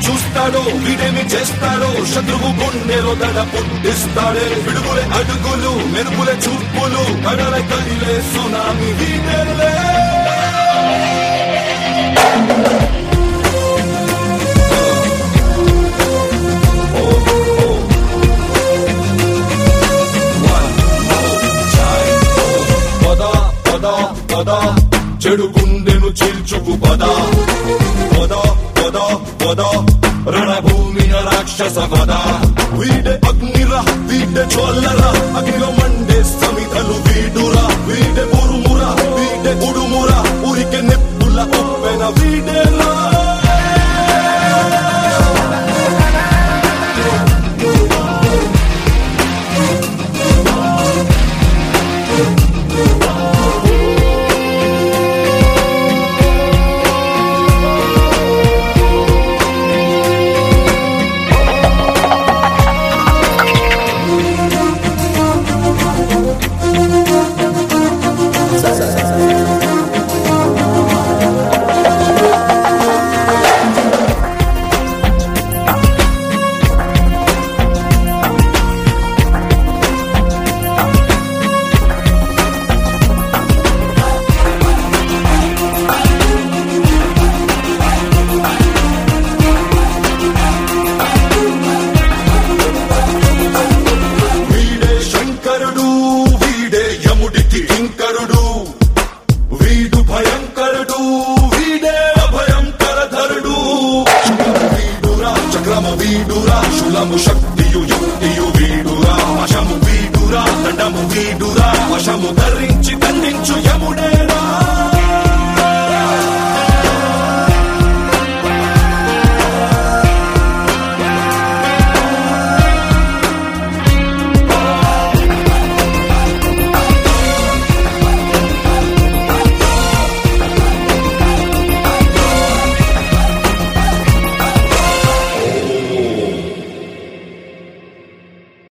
చూస్తాడో వీడేమి చేస్తాడో శత్రువు గుండెలో దడ పుట్టిస్తాడే పిడుగులే అడుగులు మెరుపులే చూపులు కడల కదిలే సునామి వీడేలే పద పద పద చెడు గుండెను చీల్చుకు పద పద పద పద రణభూమిన రాక్షస పద వీడే అగ్నిరా వీడే చోల్లరా అగ్నిలో మండే సమితలు వీడురా వీడే ఉరుమురా వీడే ఉడుమురా ఉరికే నెప్పుల ఉప్పెన వీడేలా వీడే శంకరుడు వీడే యముడికి కింకరుడు వీడు భయంకరుడు వీడే అభయంకరధరుడు శులము వీడురా చక్రము వీడురా శులము శక్తియు యుక్తియు వీడురా వశము వీడురా దండము వీడురా వశము ధరించి దండించు యముడేరా